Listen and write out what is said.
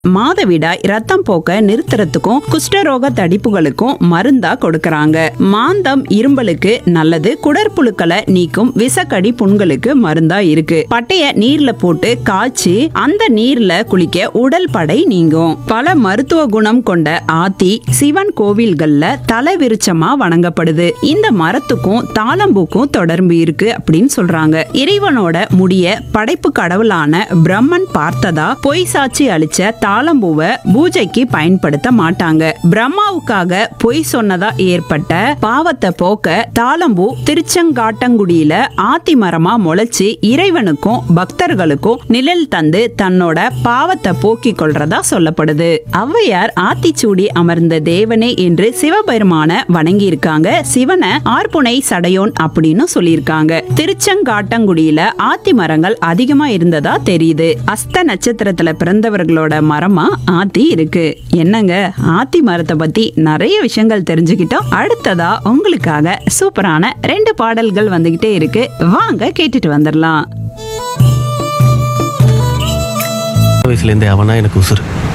மாதவிடாய் ரத்தம் போக்க நிறுத்துறதுக்கும் குஷ்டரோக தடிப்புகளுக்கும் மருந்தா கொடுக்கறாங்க மாந்தம் இரும்பலுக்கு நல்லது குடற்புழுக்களை நீக்கும் விசக்கடி புண்களுக்கு மருந்தா இருக்கு பட்டைய நீர்ல போட்டு காய்ச்சி அந்த நீர்ல குளிக்க உடல் படை நீங்கும் பல மருத்துவ குணம் கொண்ட ஆத்தி சிவன் கோவில்கள்ல தலை விருச்சமா வணங்கப்படுது இந்த மரத்துக்கும் தாளம்பூக்கும் தொடர்பு இருக்கு அப்படின்னு சொல்றாங்க இறைவனோட முடிய படைப்பு கடவுளான பிரம்மன் பார்த்ததா பொய் சாட்சி அளிச்ச தாளம்பூவை பூஜைக்கு பயன்படுத்த மாட்டாங்க பிரம்மாவுக்காக பொய் சொன்னதா ஏற்பட்ட பாவத்தை போக்க தாளம்பூ திருச்செங்காட்டங்குடியில ஆத்தி மரமா முளைச்சு இறைவனுக்கும் பக்தர்களுக்கும் நிழல் தந்து தன்னோட பாவத்தை போக்கிக் கொள்றதா சொல்லப்படுது ஔவையார் ஆத்திச்சூடி அமர்ந்த தேவனே என்று சிவபெருமான வணங்கி இருக்காங்க சிவனை ஆர்ப்புனை சடையோன் அப்படின்னு சொல்லியிருக்காங்க திருச்செங்காட்டங்குடியில ஆத்தி மரங்கள் அதிகமா இருந்ததா தெரியுது அஸ்த நட்சத்திரத்துல பிறந்தவர்களோட மரமா ஆத்தி இருக்கு என்னங்க ஆத்தி மரத்தை பத்தி நிறைய விஷயங்கள் தெரிஞ்சுக்கிட்டோம் அடுத்ததா உங்களுக்காக சூப்பரான ரெண்டு பாடல்கள் வந்துகிட்டே இருக்கு வாங்க கேட்டுட்டு வந்துடலாம் வயசுலேருந்தே அவனா எனக்கு உசுறு